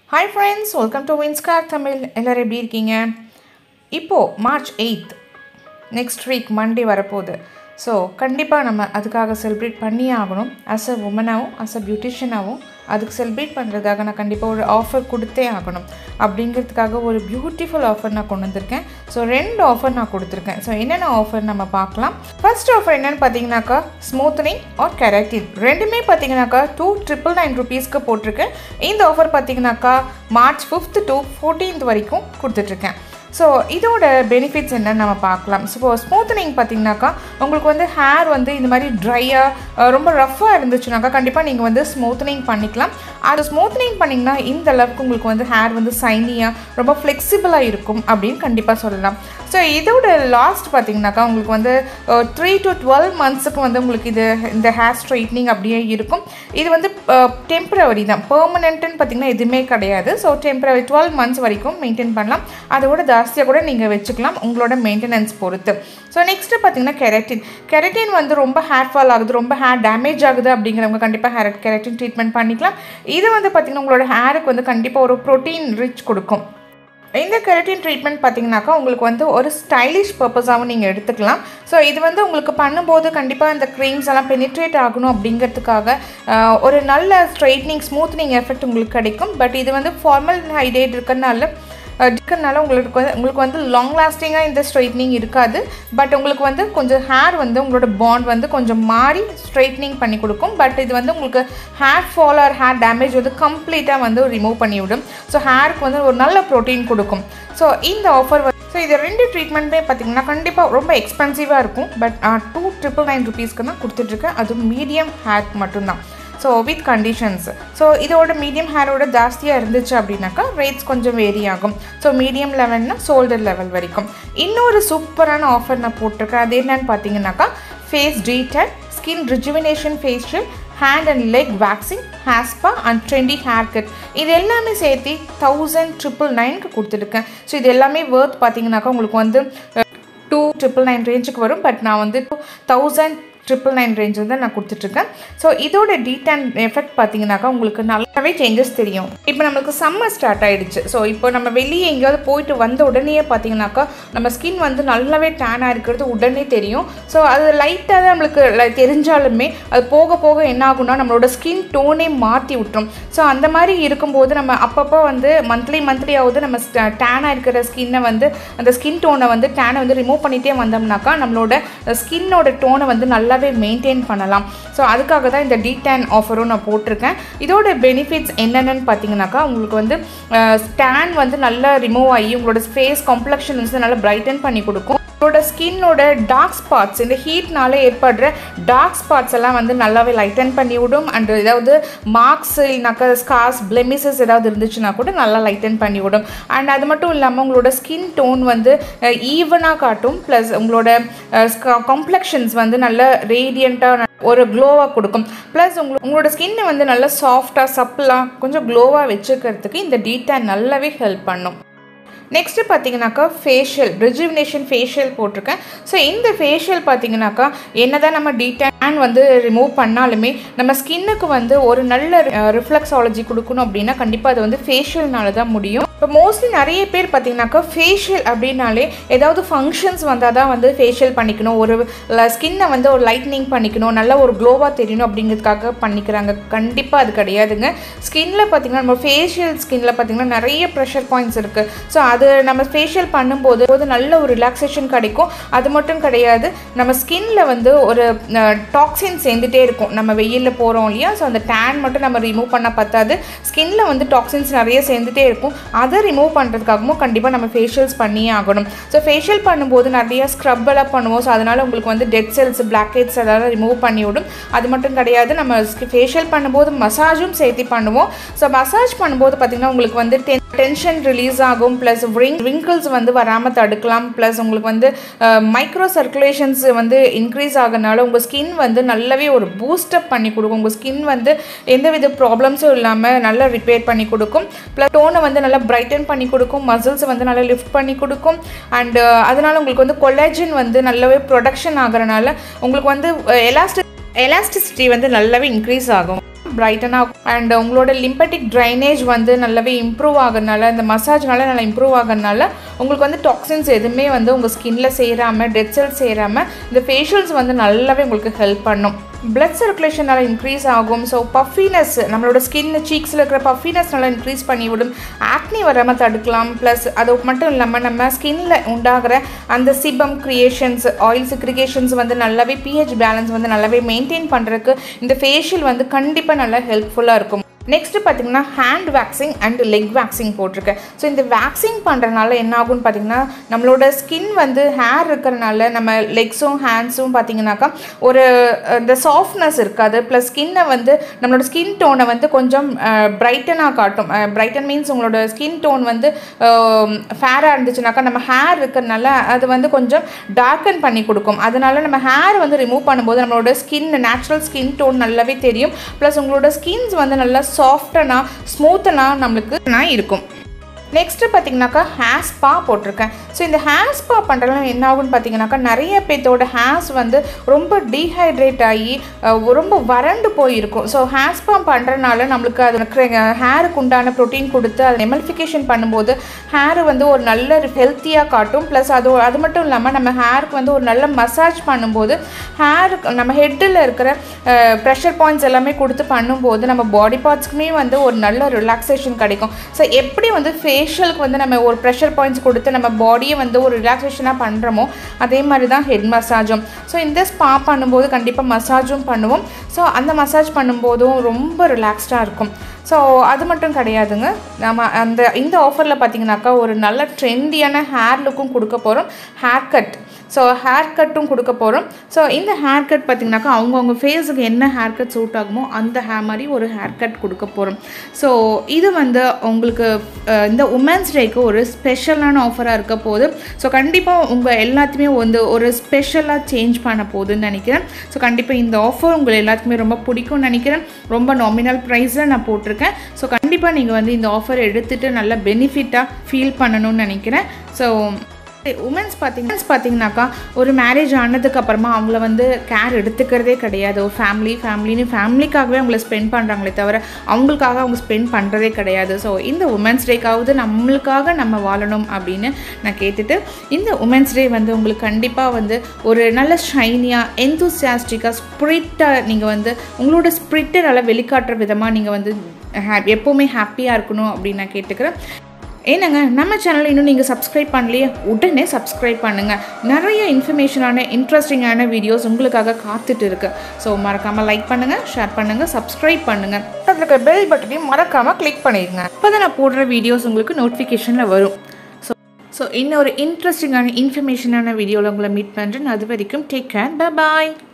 hi friends welcome to வின்ஸ்கார் தமிழ் எல்லோரும் எப்படி இருக்கீங்க இப்போது March eighth next week Monday வரப்போகுது ஸோ கண்டிப்பாக நம்ம அதுக்காக செலிப்ரேட் பண்ணியே ஆகணும் அஸ் அ உமனாகவும் அஸ் அ பியூட்டிஷியனாகவும் அதுக்கு செலிப்ரேட் பண்ணுறதுக்காக நான் கண்டிப்பாக ஒரு ஆஃபர் கொடுத்தே ஆகணும் அப்படிங்கிறதுக்காக ஒரு பியூட்டிஃபுல் ஆஃபர் நான் கொண்டு வந்திருக்கேன் ஸோ ரெண்டு ஆஃபர் நான் கொடுத்துருக்கேன் ஸோ என்னென்ன ஆஃபர் நம்ம பார்க்கலாம் ஃபர்ஸ்ட் ஆஃபர் என்னென்னு பார்த்தீங்கன்னாக்கா ஸ்மூத்தனிங் ஆர் கெரட்டின் ரெண்டுமே பார்த்தீங்கன்னாக்கா டூ ட்ரிபிள் நைன் ருபீஸ்க்கு போட்டிருக்கேன் இந்த ஆஃபர் பார்த்தீங்கன்னாக்கா மார்ச் ஃபிஃப்த் டு ஃபோர்டீன்த் வரைக்கும் கொடுத்துட்ருக்கேன் ஸோ இதோட பெனிஃபிட்ஸ் என்னன்னு நம்ம பார்க்கலாம் ஸோ ஸ்மூத்தனிங் பார்த்தீங்கன்னாக்கா உங்களுக்கு வந்து ஹேர் வந்து இந்த மாதிரி ட்ரையாக ரொம்ப ரஃப்பாக இருந்துச்சுனாக்கா கண்டிப்பாக நீங்கள் வந்து ஸ்மூத்தனிங் பண்ணிக்கலாம் அது ஸ்மூத்தனிங் பண்ணிங்கன்னா இந்த அளவுக்கு உங்களுக்கு வந்து ஹேர் வந்து சைனியாக ரொம்ப ஃப்ளெக்சிபிளாக இருக்கும் அப்படின்னு கண்டிப்பாக சொல்லலாம் ஸோ இதோட லாஸ்ட் பார்த்தீங்கன்னாக்கா உங்களுக்கு வந்து த்ரீ டு டுவெல் மந்த்ஸுக்கு வந்து உங்களுக்கு இது இந்த ஹேர் ஸ்ட்ரைட்னிங் அப்படியே இருக்கும் இது வந்து டெம்பரவரி தான் பெர்மனெண்ட்டுன்னு பார்த்தீங்கன்னா எதுவுமே கிடையாது ஸோ டெம்பரவரி டுவெல் மந்த்ஸ் வரைக்கும் மெயின்டைன் பண்ணலாம் அதோட ஜாஸ்தியாக கூட நீங்கள் வச்சுக்கலாம் உங்களோட மெயின்டெனன்ஸ் பொறுத்து ஸோ நெக்ஸ்ட்டு பார்த்தீங்கன்னா கெரட்டின் கெரட்டின் வந்து ரொம்ப ஹேர் ஃபால் ஆகுது ரொம்ப ஹேர் டேமேஜ் ஆகுது அப்படிங்கிறவங்க கண்டிப்பாக ஹேர் கெரட்டின் ட்ரீட்மெண்ட் பண்ணிக்கலாம் இது வந்து பார்த்திங்கன்னா உங்களோட ஹேருக்கு வந்து கண்டிப்பாக ஒரு ப்ரோட்டீன் ரிச் கொடுக்கும் இந்த கெரட்டின் ட்ரீட்மெண்ட் பார்த்தீங்கன்னாக்கா உங்களுக்கு வந்து ஒரு ஸ்டைலிஷ் பர்பஸாகவும் நீங்கள் எடுத்துக்கலாம் ஸோ இது வந்து உங்களுக்கு பண்ணும்போது கண்டிப்பாக இந்த க்ரீம்ஸ் எல்லாம் பெனிட்ரேட் ஆகணும் அப்படிங்கிறதுக்காக ஒரு நல்ல ஸ்ட்ரைட்னிங் ஸ்மூத்னிங் எஃபெக்ட் உங்களுக்கு கிடைக்கும் பட் இது வந்து ஃபார்மல் ஹைடேட் இருக்கிறதுனால இருக்கிறதுனால உங்களுக்கு வந்து உங்களுக்கு வந்து லாங் லாஸ்டிங்காக இந்த ஸ்ட்ரைட்னிங் இருக்காது பட் உங்களுக்கு வந்து கொஞ்சம் ஹேர் வந்து உங்களோட பாண்ட் வந்து கொஞ்சம் மாறி ஸ்ட்ரைட்னிங் பண்ணி கொடுக்கும் பட் இது வந்து உங்களுக்கு hair fall or hair damage வந்து கம்ப்ளீட்டாக வந்து ரிமூவ் பண்ணிவிடும் ஸோ ஹேருக்கு வந்து ஒரு நல்ல ப்ரோட்டீன் கொடுக்கும் ஸோ இந்த ஆஃபர் ஸோ இது ரெண்டு ட்ரீட்மெண்ட்டே பார்த்தீங்கன்னா கண்டிப்பாக ரொம்ப எக்ஸ்பென்சிவாக இருக்கும் பட் டூ ட்ரிபிள் நைன் ருபீஸ்க்கு தான் கொடுத்துட்ருக்கேன் அது மீடியம் ஹேர்க்கு மட்டும்தான் ஸோ வித் கண்டிஷன்ஸ் ஸோ இதோட மீடியம் ஹேரோட ஜாஸ்தியாக இருந்துச்சு அப்படின்னாக்கா ரேட்ஸ் கொஞ்சம் வேரி ஆகும் ஸோ மீடியம் லெவல்னா சோல்டர் லெவல் வரைக்கும் இன்னொரு சூப்பரான ஆஃபர் நான் போட்டிருக்கேன் அது என்னன்னு பார்த்தீங்கன்னாக்கா ஃபேஸ் டீட்டர் skin rejuvenation facial hand and leg waxing hair spa and trendy hair cut இது எல்லாமே சேர்த்து தௌசண்ட் ட்ரிபிள் நைனுக்கு கொடுத்துருக்கேன் ஸோ இது எல்லாமே வேர்த் பார்த்தீங்கன்னாக்கா உங்களுக்கு வந்து டூ ட்ரிபிள் நைன் ரேஞ்சுக்கு வரும் பட் நான் வந்து தௌசண்ட் ட்ரிபிள் நைன் ரேஞ்ச் வந்து நான் கொடுத்துட்ருக்கேன் ஸோ இதோட டீட் அண்ட் எஃபெக்ட் பார்த்தீங்கன்னாக்கா உங்களுக்கு நல்லாவே சேஞ்சஸ் தெரியும் இப்போ நம்மளுக்கு சம்மர் ஸ்டார்ட் ஆகிடுச்சு ஸோ இப்போ நம்ம வெளியே எங்கேயாவது போயிட்டு வந்த உடனே பார்த்தீங்கன்னாக்கா நம்ம ஸ்கின் வந்து நல்லாவே டேனாக இருக்கிறது உடனே தெரியும் ஸோ அது லைட்டாக தான் நம்மளுக்கு தெரிஞ்சாலுமே அது போக போக என்ன ஆகும்னா நம்மளோட ஸ்கின் டோனே மாற்றி விட்டுரும் ஸோ அந்த மாதிரி இருக்கும்போது நம்ம அப்பப்போ வந்து மந்த்லி மந்த்லியாவது நம்ம டேனாக இருக்கிற ஸ்கின்னை வந்து அந்த ஸ்கின் டோனை வந்து டேனை வந்து ரிமூவ் பண்ணிகிட்டே வந்தோம்னாக்கா நம்மளோட ஸ்கின்னோட டோனை வந்து நல்லா நல்லாவே மெயின்டைன் பண்ணலாம் ஸோ அதுக்காக தான் இந்த டீடேன் ஆஃபரும் நான் போட்டிருக்கேன் இதோட பெனிஃபிட்ஸ் என்னென்னு பார்த்தீங்கன்னாக்கா உங்களுக்கு வந்து ஸ்டான் வந்து நல்லா ரிமூவ் ஆகி உங்களோட ஃபேஸ் காம்ப்ளெக்ஷன் வந்து நல்லா பிரைட்டன் பண்ணி கொடுக்கும் உங்களோட ஸ்கின்னோட டார்க் ஸ்பாட்ஸ் இந்த ஹீட்னால ஏற்படுற டார்க் ஸ்பாட்ஸ் எல்லாம் வந்து நல்லாவே லைட்டன் பண்ணி விடும் அண்ட் ஏதாவது மார்க்ஸ் இல்லைனாக்கா ஸ்கார்ஸ் பிளெமிசஸ் ஏதாவது இருந்துச்சுன்னா கூட நல்லா லைட்டன் பண்ணி விடும் அண்ட் அது மட்டும் இல்லாமல் உங்களோட ஸ்கின் டோன் வந்து ஈவனாக காட்டும் ப்ளஸ் உங்களோட காம்ப்ளெக்ஷன்ஸ் வந்து நல்ல ரேடியண்ட்டாக ஒரு க்ளோவாக கொடுக்கும் ப்ளஸ் உங்களோட உங்களோட ஸ்கின்னை வந்து நல்லா சாஃப்டாக சப்பிளாக கொஞ்சம் க்ளோவாக வச்சுக்கிறதுக்கு இந்த டீட்டா நல்லாவே ஹெல்ப் பண்ணும் நெக்ஸ்ட்டு பார்த்தீங்கன்னாக்கா ஃபேஷியல் ரிஜுவினேஷன் ஃபேஷியல் போட்டிருக்கேன் ஸோ இந்த ஃபேஷியல் பார்த்தீங்கன்னாக்கா என்ன தான் நம்ம டீட்டேன் வந்து ரிமூவ் பண்ணாலுமே நம்ம ஸ்கின்னுக்கு வந்து ஒரு நல்ல ரிஃப்ளெக்ஸாலஜி கொடுக்கணும் அப்படின்னா கண்டிப்பாக அது வந்து ஃபேஷியல்னால தான் முடியும் இப்போ மோஸ்ட்லி நிறைய பேர் பார்த்தீங்கன்னாக்கா ஃபேஷியல் அப்படின்னாலே ஏதாவது ஃபங்க்ஷன்ஸ் வந்தால் தான் வந்து ஃபேஷியல் பண்ணிக்கணும் ஒரு ஸ்கின்னை வந்து ஒரு லைட்னிங் பண்ணிக்கணும் நல்ல ஒரு க்ளோவாக தெரியணும் அப்படிங்கிறதுக்காக பண்ணிக்கிறாங்க கண்டிப்பாக அது கிடையாதுங்க ஸ்கின்ல பார்த்தீங்கன்னா நம்ம ஃபேஷியல் ஸ்கின்ல பார்த்தீங்கன்னா நிறைய ப்ரெஷர் பாயிண்ட்ஸ் இருக்குது ஸோ அது நம்ம ஃபேஷியல் பண்ணும்போது போது நல்ல ஒரு ரிலாக்ஸேஷன் கிடைக்கும் அது மட்டும் கிடையாது நம்ம ஸ்கின்ல வந்து ஒரு டாக்ஸின் சேர்ந்துட்டே இருக்கும் நம்ம வெயிலில் போகிறோம் இல்லையா ஸோ அந்த டேன் மட்டும் நம்ம ரிமூவ் பண்ண பத்தாது ஸ்கின்ல வந்து டாக்ஸின்ஸ் நிறைய சேர்ந்துட்டே இருக்கும் அதை ரிமூவ் பண்ணுறதுக்காகவும் கண்டிப்பாக நம்ம ஃபேஷியல்ஸ் பண்ணியே ஆகணும் ஸோ ஃபேஷியல் பண்ணும்போது நிறைய ஸ்க்ரப் எல்லாம் பண்ணுவோம் ஸோ அதனால் உங்களுக்கு வந்து டெட் செல்ஸ் பிளாக் ஹெட்ஸ் அதெல்லாம் ரிமூவ் பண்ணிவிடும் அது மட்டும் கிடையாது நம்ம ஃபேஷியல் பண்ணும்போது மசாஜும் சேர்த்து பண்ணுவோம் ஸோ மசாஜ் பண்ணும்போது பார்த்திங்கன்னா உங்களுக்கு வந்து டென் டென்ஷன் ரிலீஸ் ஆகும் ப்ளஸ் ரிங் ரிங்கிள்ஸ் வந்து வராமல் தடுக்கலாம் ப்ளஸ் உங்களுக்கு வந்து மைக்ரோ சர்க்குலேஷன்ஸ் வந்து இன்க்ரீஸ் ஆகிறனால உங்கள் ஸ்கின் வந்து நல்லாவே ஒரு பூஸ்டப் பண்ணி கொடுக்கும் உங்கள் ஸ்கின் வந்து எந்தவித ப்ராப்ளம்ஸும் இல்லாமல் நல்லா ரிப்பேர் பண்ணி கொடுக்கும் ப்ளஸ் டோனை வந்து நல்லா பிரைட்டன் பண்ணி கொடுக்கும் மசில்ஸ் வந்து நல்லா லிஃப்ட் பண்ணி கொடுக்கும் அண்டு அதனால் உங்களுக்கு வந்து கொலாஜன் வந்து நல்லாவே ப்ரொடக்ஷன் ஆகிறனால உங்களுக்கு வந்து எலாஸ்டி எலாஸ்டிசிட்டி வந்து நல்லாவே இன்க்ரீஸ் ஆகும் பிரைட்டனாக அண்ட் உங்களோட லிம்பட்டிக் ட்ரைனேஜ் வந்து நல்லாவே இம்ப்ரூவ் ஆகிறனால இந்த மசாஜ்னால நல்லா இம்ப்ரூவ் ஆகிறனால உங்களுக்கு வந்து டாக்ஸின்ஸ் எதுவுமே வந்து உங்கள் ஸ்கின்ல சேராமல் டெட் செல் சேராமல் இந்த ஃபேஷியல்ஸ் வந்து நல்லாவே உங்களுக்கு ஹெல்ப் பண்ணும் பிளட் சர்க்குலேஷன் நல்லா இன்க்ரீஸ் ஆகும் ஸோ பஃபினஸ் நம்மளோட ஸ்கின் சீக்ஸில் இருக்கிற பஃபினஸ் நல்லா இன்க்ரீஸ் பண்ணிவிடும் ஆக்னி வராமல் தடுக்கலாம் ப்ளஸ் அது மட்டும் இல்லாமல் நம்ம ஸ்கின்ல உண்டாகிற அந்த சிபம் கிரியேஷன்ஸ் ஆயில் சிக்ரிகேஷன்ஸ் வந்து நல்லாவே பிஹெச் பேலன்ஸ் வந்து நல்லாவே மெயின்டைன் பண்ணுறதுக்கு இந்த ஃபேஷியல் வந்து கண்டிப்பாக நல்லா ஹெல்ப்ஃபுல்லாக இருக்கும் நெக்ஸ்ட்டு பார்த்தீங்கன்னா hand waxing and leg waxing போட்டிருக்கேன் ஸோ இந்த வேக்சிங் பண்ணுறனால என்ன ஆகும்னு பார்த்தீங்கன்னா நம்மளோட ஸ்கின் வந்து ஹேர் இருக்கிறனால நம்ம லெக்ஸும் ஹேண்ட்ஸும் பார்த்தீங்கன்னாக்கா ஒரு இந்த சாஃப்ட்னஸ் இருக்காது ப்ளஸ் ஸ்கின்னை வந்து நம்மளோட ஸ்கின் டோனை வந்து கொஞ்சம் பிரைட்டனாக காட்டும் பிரைட்டன் மீன்ஸ் உங்களோட ஸ்கின் டோன் வந்து ஃபேராக இருந்துச்சுனாக்கா நம்ம ஹேர் இருக்கிறனால அது வந்து கொஞ்சம் டார்க்கன் பண்ணி கொடுக்கும் அதனால நம்ம ஹேர் வந்து ரிமூவ் பண்ணும்போது நம்மளோட ஸ்கின் நேச்சுரல் ஸ்கின் டோன் நல்லாவே தெரியும் ப்ளஸ் உங்களோட ஸ்கின்ஸ் வந்து நல்லா சாஃப்டனா ஸ்மூத்தனா நம்மளுக்கு நான் இருக்கும் நெக்ஸ்ட்டு பார்த்தீங்கன்னாக்கா ஹேர் ஸ்பா போட்டிருக்கேன் ஸோ இந்த ஹேர் ஸ்பா பண்ணுறதுலாம் என்ன ஆகும்னு பார்த்தீங்கன்னாக்கா நிறைய பேர்த்தோட ஹேர்ஸ் வந்து ரொம்ப டீஹைட்ரேட் ஆகி அஹ், ரொம்ப வறண்டு போயிருக்கும் ஸோ ஹேர் ஸ்பா பண்ணுறதுனால நம்மளுக்கு அது ஹேருக்கு உண்டான ப்ரோட்டீன் கொடுத்து அதை எமல்ஃபிகேஷன் பண்ணும்போது ஹேர் வந்து ஒரு நல்ல ஹெல்த்தியாக காட்டும் ப்ளஸ் அது அது மட்டும் இல்லாமல் நம்ம ஹேருக்கு வந்து ஒரு நல்ல மசாஜ் பண்ணும்போது ஹேருக்கு நம்ம ஹெட்டில் இருக்கிற ப்ரெஷர் பாயிண்ட்ஸ் எல்லாமே கொடுத்து பண்ணும்போது நம்ம பாடி பார்ட்ஸ்க்குமே வந்து ஒரு நல்ல ரிலாக்ஸேஷன் கிடைக்கும் ஸோ எப்படி வந்து ஃபேஷியலுக்கு வந்து நம்ம ஒரு ப்ரெஷர் பாயிண்ட்ஸ் கொடுத்து நம்ம பாடியை வந்து ஒரு ரிலாக்ஸேஷனாக பண்ணுறோமோ அதே மாதிரி தான் ஹெட் மசாஜும் ஸோ இந்த ஸ்பா பண்ணும்போது கண்டிப்பாக மசாஜும் பண்ணுவோம் ஸோ அந்த மசாஜ் பண்ணும்போதும் ரொம்ப ரிலாக்ஸ்டாக இருக்கும் ஸோ அது மட்டும் கிடையாதுங்க நம்ம அந்த இந்த ஆஃபரில் பார்த்தீங்கன்னாக்கா ஒரு நல்ல ட்ரெண்டியான ஹேர் லுக்கும் கொடுக்க போகிறோம் ஹேர் கட் ஸோ ஹேர் கட்டும் கொடுக்க போகிறோம் ஸோ இந்த ஹேர் கட் பார்த்தீங்கன்னாக்கா அவங்கவுங்க ஃபேஸுக்கு என்ன ஹேர் கட் சூட் ஆகுமோ அந்த ஹேர் மாதிரி ஒரு ஹேர் கட் கொடுக்க போகிறோம் ஸோ இது வந்து உங்களுக்கு அஹ், இந்த உமன்ஸ் டேக்கு ஒரு ஸ்பெஷலான ஆஃபராக இருக்க போகுது ஸோ கண்டிப்பாக உங்கள் எல்லாத்தையுமே வந்து ஒரு ஸ்பெஷலாக சேஞ்ச் பண்ண போகுதுன்னு நினைக்கிறேன் ஸோ கண்டிப்பாக இந்த ஆஃபர் உங்களை எல்லாத்துக்குமே ரொம்ப பிடிக்கும்னு நினைக்கிறேன் ரொம்ப நாமினல் ப்ரைஸில் நான் போட்டிருக்கேன் ஸோ கண்டிப்பாக நீங்கள் வந்து இந்த ஆஃபர் எடுத்துகிட்டு நல்ல பெனிஃபிட்டாக ஃபீல் பண்ணணும்னு நினைக்கிறேன் ஸோ உமன்ஸ் பார்த்தீங்கன்னா பார்த்தீங்கன்னாக்கா ஒரு மேரேஜ் ஆனதுக்கு அப்புறமா அவங்கள வந்து கேர் எடுத்துக்கிறதே கிடையாது ஒரு ஃபேமிலி ஃபேமிலின்னு ஃபேமிலிக்காகவே அவங்கள ஸ்பெண்ட் பண்ணுறாங்களே தவிர அவங்களுக்காக அவங்க ஸ்பெண்ட் பண்ணுறதே கிடையாது ஸோ இந்த உமன்ஸ் டேக்காவது நம்மளுக்காக நம்ம வாழணும் அப்படின்னு நான் கேட்டுட்டு இந்த உமன்ஸ் டே வந்து உங்களுக்கு கண்டிப்பாக வந்து ஒரு நல்ல ஷைனியாக எந்தூசியாஸ்டிக்காக ஸ்ப்ரிட்டாக நீங்கள் வந்து உங்களோட ஸ்ப்ரிட்டை நல்லா வெளிக்காட்டுற விதமாக நீங்கள் வந்து ஹே எப்போவுமே ஹாப்பியாக இருக்கணும் அப்படின்னு நான் கேட்டுக்கிறேன் ஏன்னங்க நம்ம சேனலை இன்னும் நீங்கள் சப்ஸ்கிரைப் பண்ணலையே உடனே சப்ஸ்கிரைப் பண்ணுங்கள் நிறைய இன்ஃபர்மேஷனான இன்ட்ரெஸ்டிங்கான வீடியோஸ் உங்களுக்காக காத்துட்டு இருக்கு ஸோ மறக்காமல் லைக் பண்ணுங்கள் ஷேர் பண்ணுங்கள் சப்ஸ்கிரைப் பண்ணுங்கள் அதில் இருக்க பெல் பட்டனையும் மறக்காமல் கிளிக் பண்ணிடுங்க அப்போ தான் நான் போடுற வீடியோஸ் உங்களுக்கு நோட்டிஃபிகேஷனில் வரும் ஸோ ஸோ இன்னொரு இன்ட்ரெஸ்டிங்கான இன்ஃபர்மேஷனான வீடியோவில் உங்களை மீட் பண்ணுறேன் அது வரைக்கும் டேக் கேர் பாய்